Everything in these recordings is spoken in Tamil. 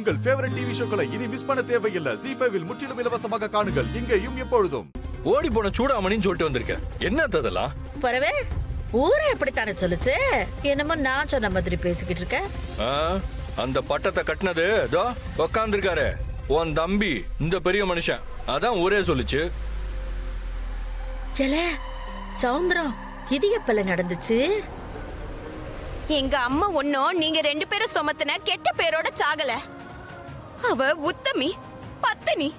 உங்கள் ஃபேவரட் டிவி ஷோக்களை இனி மிஸ் பண்ண தேவையில்லை ஜி ஃபைவில் முற்றிலும் இலவசமாக காணுங்கள் இங்கேயும் எப்பொழுதும் ஓடி போன சூடாமணின்னு சொல்லிட்டு வந்திருக்கேன் என்ன அதெல்லாம் பரவே ஊரே எப்படித்தானே சொல்லுச்சு என்னமோ நான் சொன்ன மாதிரி பேசிக்கிட்டு இருக்க ஆ, அந்த பட்டத்தை கட்டினது இதோ உக்காந்துருக்காரு உன் தம்பி இந்த பெரிய மனுஷன் அதான் ஊரே சொல்லுச்சு ஏல சவுந்தரம் இது எப்பல நடந்துச்சு எங்க அம்மா ஒன்னும் நீங்க ரெண்டு பேரும் சுமத்தின கெட்ட பேரோட சாகல அவ உத்தமி பத்தினி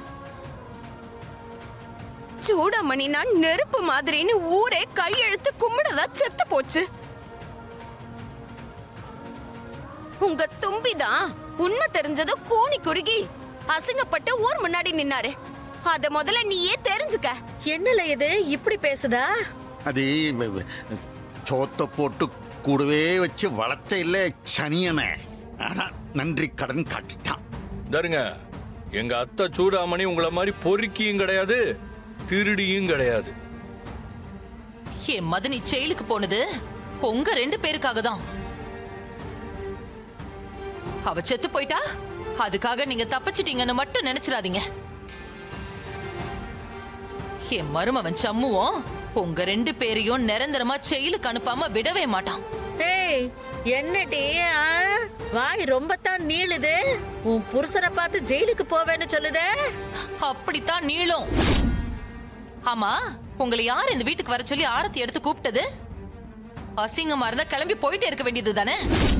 சூடாமணினா நெருப்பு மாதிரின்னு ஊரே கையெழுத்து கும்பிடதா செத்து போச்சு உங்க தும்பிதான் உண்மை தெரிஞ்சது கூனி குறுகி அசிங்கப்பட்டு ஊர் முன்னாடி நின்னாரு அத முதல்ல நீயே தெரிஞ்சுக்க என்னல இது இப்படி பேசுதா அது வ- வ- சோத்தை போட்டு கூடவே வச்சு வளர்த்த இல்ல சனியனை அதான் நன்றி கடன் காட்டிட்டான் தருங்க எங்க அத்தை சூடாமணி உங்கள மாதிரி பொறுக்கியும் கிடையாது திருடியும் கிடையாது என் மதனி செயலுக்கு போனது உங்க ரெண்டு பேருக்காக தான் அவ செத்து போயிட்டா அதுக்காக நீங்க தப்பிச்சிட்டீங்கன்னு மட்டும் நினைச்சிடாதீங்க என் மருமவன் சம்முவும் உங்க ரெண்டு பேரையும் நிரந்தரமா செயலுக்கு அனுப்பாம விடவே மாட்டான் ஏய் என்னடி ஆ? வாய் ரொம்ப தான் நீளுது உன் புருஷனை பார்த்து ஜெயிலுக்கு போவேன்னு சொல்லுதே அப்படித்தான் நீளும் ஆமா உங்களை யார் இந்த வீட்டுக்கு வர சொல்லி ஆரத்தி எடுத்து கூப்பிட்டது அசிங்கமா இருந்தா கிளம்பி போயிட்டே இருக்க வேண்டியது தானே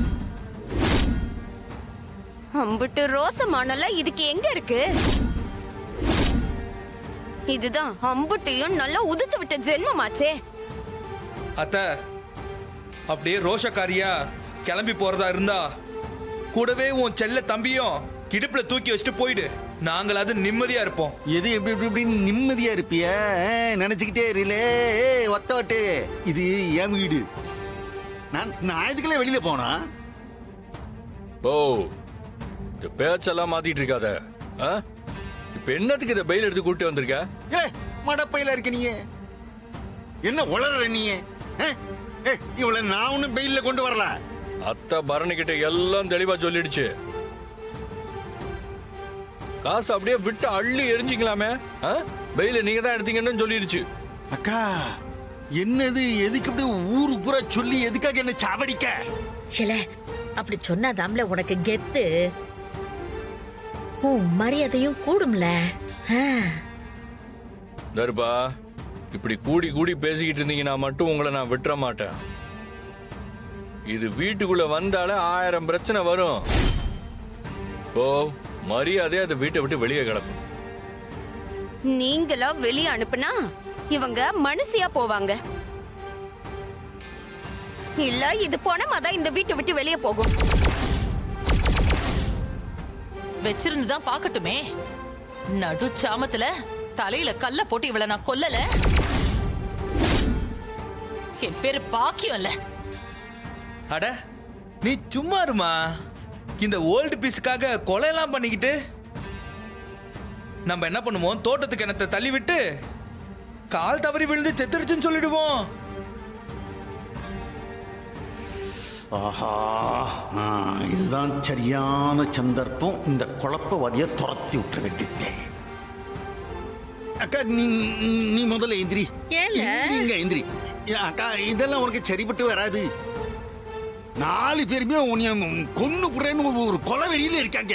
அம்பிட்டு ரோசமானல இதுக்கு எங்க இருக்கு இதுதான் அம்புட்டையும் நல்லா உதுத்து விட்ட ஜென்மமாச்சே அத்த அப்படியே ரோஷக்காரியா கிளம்பி போறதா இருந்தா கூடவே உன் செல்ல தம்பியும் இடுப்புல தூக்கி வச்சுட்டு போயிடு நாங்களாவது நிம்மதியா இருப்போம் எது எப்படி எப்படி இப்படின்னு நிம்மதியா இருப்பிய நினைச்சுக்கிட்டே இருலே ஒத்தவட்டு இது என் வீடு நான் நான் இதுக்குள்ளே வெளியில போனா ஓ இந்த பேச்செல்லாம் மாத்திட்டு இருக்காத ஆ? இப்ப என்னத்துக்கு இதை பெயில் எடுத்து கூட்டி வந்திருக்க ஏ மடப்பையில இருக்க நீங்க என்ன உளற நீங்க ஏ, ஏ, இவளை நான் ஒன்னும் பெயில்ல கொண்டு வரல அத்தை பரணி கிட்ட எல்லாம் தெளிவா சொல்லிடுச்சு காசு அப்படியே விட்டு அள்ளி எரிஞ்சிக்கலாமே ஆ? பெயில நீங்க தான் எடுத்தீங்கன்னு சொல்லிடுச்சு அக்கா என்னது எதுக்கு இப்படி ஊரு பூரா சொல்லி எதுக்காக என்ன சாவடிக்க சில அப்படி சொன்னாதாம்ல உனக்கு கெத்து உன் மரியாதையும் கூடும்ல ஆ. தர்பா இப்படி கூடி கூடி பேசிக்கிட்டு இருந்தீங்கன்னா மட்டும் உங்களை நான் விட்டுற மாட்டேன் இது வீட்டுக்குள்ள வந்தாலே ஆயிரம் பிரச்சனை வரும் ஓ மரியாதையா அந்த வீட்டை விட்டு வெளியே கிளம்பு நீங்களா வெளிய அனுப்புனா இவங்க மனுஷியா போவாங்க இல்ல இது போனமா தான் இந்த வீட்டை விட்டு வெளியே போகும் வச்சிருந்துதான் பாக்கட்டுமே நடு சாமத்துல தலையில கல்ல போட்டு இவள நான் கொல்லல என் பேரு பாக்கியம் இல்ல அட நீ சும்மா இருமா இந்த ஓல்டு பீஸுக்காக கொலையெல்லாம் பண்ணிக்கிட்டு நம்ம என்ன பண்ணுவோம் தோட்டத்துக்கு கிணத்தை தள்ளி விட்டு கால் தவறி விழுந்து செத்துருச்சுன்னு சொல்லிடுவோம் ஆஹா ஆ, இதுதான் சரியான சந்தர்ப்பம் இந்த குழப்பவாதிய துரத்தி விட்டுற வேண்டியதே அக்கா நீ நீ முதல்ல எந்திரி ஏன்ல? எந்திரிங்க எந்திரி ஏ, அக்கா இதெல்லாம் உனக்கு சரிப்பட்டு வராது நாலு பேருமே உன்னைய கொன்னு புறேன்னு ஒரு- ஒரு கொலை வெறியில இருக்காங்க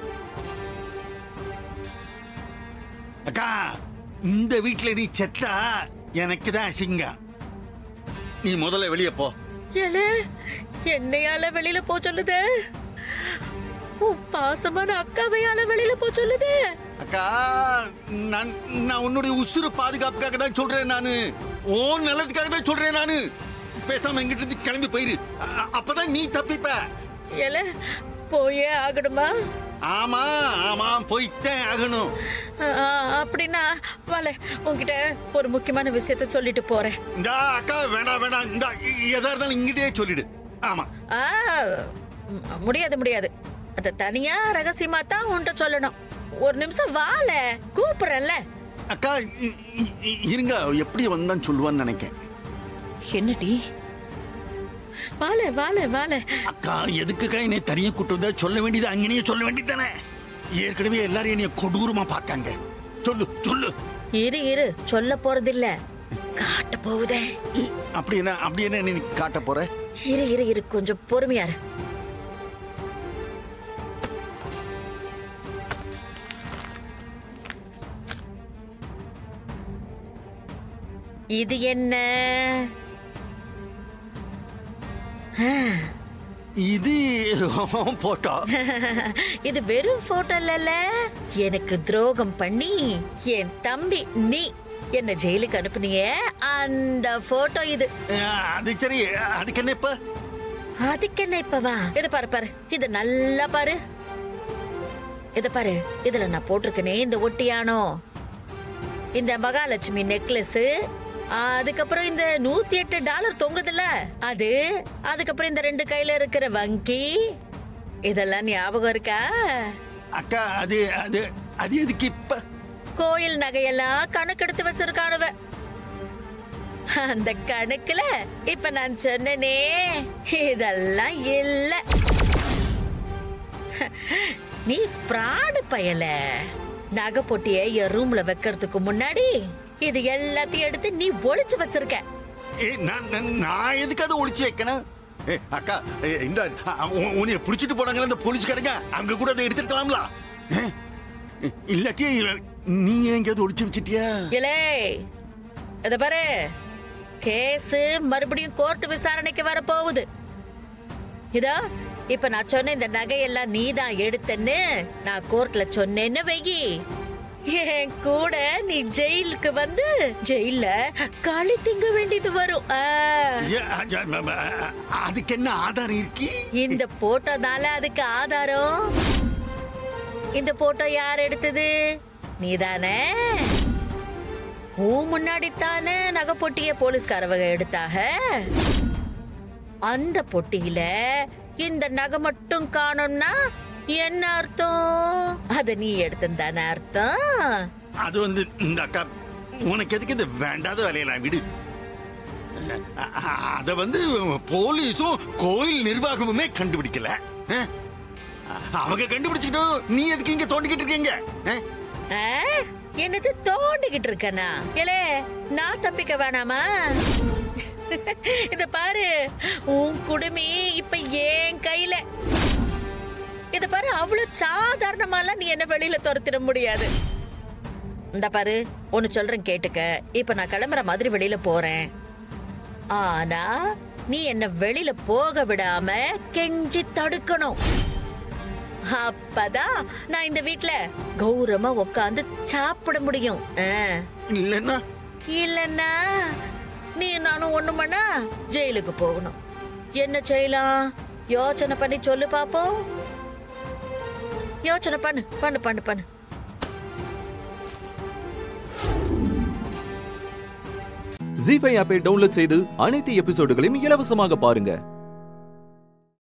அக்கா இந்த வீட்டுல நீ செத்தா எனக்கு தான் அசிங்கம் நீ முதல்ல வெளியே போ ஏல என்னையால வெளியில போ சொல்லுது உன் பாசமான அக்காவையால வெளியில போ சொல்லுது அக்கா நான் நான் உன்னுடைய உசுறு பாதுகாப்புக்காக தான் சொல்றேன் நானு உன் நல்லதுக்காக தான் சொல்றேன் நானு பேசாம எங்கிட்ட இருந்து கிளம்பி போயிரு அ- அப்பதான் நீ தப்பிப்ப ஏல போயே ஆகணுமா ஆமா ஆமா போய்த்தான் ஆகணும் ஆ, ஆ, அப்படின்னா வால உன்கிட்ட ஒரு முக்கியமான விஷயத்த சொல்லிட்டு போறேன் இந்த அக்கா வேண்டாம் வேண்டாம் இந்த எதா இருந்தாலும் இங்கிட்டே சொல்லிடு ஆமா ஆ ம், முடியாது முடியாது அத தனியா ரகசியமா தான் உன்கிட்ட சொல்லணும் ஒரு நிமிஷம் வால கூப்பிடுறேன்ல அக்கா இ- இ- இ- இருங்க எப்படி வந்தான்னு சொல்லுவான்னு நினைக்கேன் என்னடி வாழ வாழ வாழ அக்கா எதுக்குக்கா என்னை தனியா கூட்டு வந்தா சொல்ல வேண்டியது அங்கேயே சொல்ல வேண்டியதானே ஏற்கனவே எல்லாரும் என்னைய கொடூரமா பார்த்தாங்க சொல்லு சொல்லு இரு இரு சொல்ல போறதில்ல காட்ட போகுதே இ- அப்படி என்ன அப்படி என்ன நீ காட்ட போற இரு இரு இரு கொஞ்சம் பொறுமையா இரு. இது என்ன இது போட்டோ இது வெறும் போட்டோ இல்லல எனக்கு துரோகம் பண்ணி என் தம்பி நீ என்ன ஜெயிலுக்கு அனுப்புனியே அந்த போட்டோ இது அது சரி அதுக்கு என்ன இப்ப அதுக்கு என்ன இப்ப வா இத பாரு பாரு இத நல்லா பாரு இத பாரு இதுல நான் போட்டிருக்கனே இந்த ஒட்டியானோ இந்த மகாலட்சுமி நெக்லஸ் அதுக்கப்புறம் இந்த நூத்தி எட்டு டாலர் தொங்குதுல அது அதுக்கப்புறம் இந்த ரெண்டு கையில இருக்கிற வங்கி இதெல்லாம் ஞாபகம் இருக்கா அக்கா அது அது அது எதுக்கு இப்ப கோயில் நகையெல்லாம் கணக்கெடுத்து வச்சிருக்கானுவ அந்த கணக்குல இப்ப நான் சொன்னனே இதெல்லாம் இல்ல நீ பிராடு பயல நகை பொட்டிய என் ரூம்ல வைக்கிறதுக்கு முன்னாடி இது எல்லாத்தையும் எடுத்து நீ ஒளிச்சு வச்சிருக்க ஏ, நான் நான்- நான் எதுக்கு அதை ஒளிச்சு வைக்கணும் ஏ, அக்கா ஏ, இந்த அ, உ- உன்னைய புடிச்சிட்டு போனாங்களே இந்த போலீஸ்காரங்க அவங்க கூட அதை எடுத்துருக்கலாம்ல ஏ? இல்லாட்டி நீ எங்கேயாவது ஒளிச்சு வச்சிட்டியா இலே இத பாரு கேஸ் மறுபடியும் கோர்ட் விசாரணைக்கு வர போகுது இதோ இப்ப நான் சொன்ன இந்த நகையெல்லாம் நீதான் எடுத்தன்னு நான் கோர்ட்ல சொன்னேன்னு வெயி என் கூட நீ ஜெயிலுக்கு வந்து ஜெயில களி திங்க வேண்டியது வரும் ஆ. ஏ, அ, அ, அ, அ, அதுக்கு என்ன ஆதாரம் இருக்கு இந்த போட்டோனால அதுக்கு ஆதாரம் இந்த போட்டோ யார் எடுத்தது நீதானே உன் முன்னாடி தானே நகை பொட்டிய போலீஸ்காரவங்க எடுத்தாக அந்த பொட்டியில இந்த நகை மட்டும் காணோம்னா என்ன அர்த்தம் அத நீ எடுத்திருந்தானே அர்த்தம் அது வந்து இந்த அக்கா உனக்கு எதுக்கு இந்த வேண்டாத வேலையெல்லாம் விடு அ, அ, அத வந்து போலீஸும் கோயில் நிர்வாகமுமே கண்டுபிடிக்கல அ? அவங்க கண்டுபிடிச்சிட்டோம் நீ எதுக்கு இங்க தோண்டிக்கிட்டு இருக்கீங்க அ? ஆ? என்னது தோண்டிக்கிட்டு இருக்கனா ஏலே நான் தப்பிக்க வேணாமா இத பாரு உன் குடுமி இப்ப என் கையில இத பாரு அவ்வளவு சாதாரணமாலாம் நீ என்ன வெளியில துரத்திட முடியாது இந்த பாரு ஒன்னு சொல்றேன் கேட்டுக்க இப்ப நான் கிளம்புற மாதிரி வெளியில போறேன் ஆனா நீ என்ன வெளியில போக விடாம கெஞ்சி தடுக்கணும் அப்பதான் நான் இந்த வீட்ல கௌரவமா உட்காந்து சாப்பிட முடியும் ஆ. இல்லைன்னா இல்லன்னா நீ நானும் ஒண்ணு பண்ணா ஜெயிலுக்கு போகணும் என்ன செய்யலாம் யோசனை பண்ணி சொல்லு பாப்போம் யோசனை பண்ணு பண்ணு பண்ணு பண்ணு ஜி ஃபைவ் ஆப்பை டவுன்லோட் செய்து அனைத்து எபிசோடுகளையும் இலவசமாக பாருங்க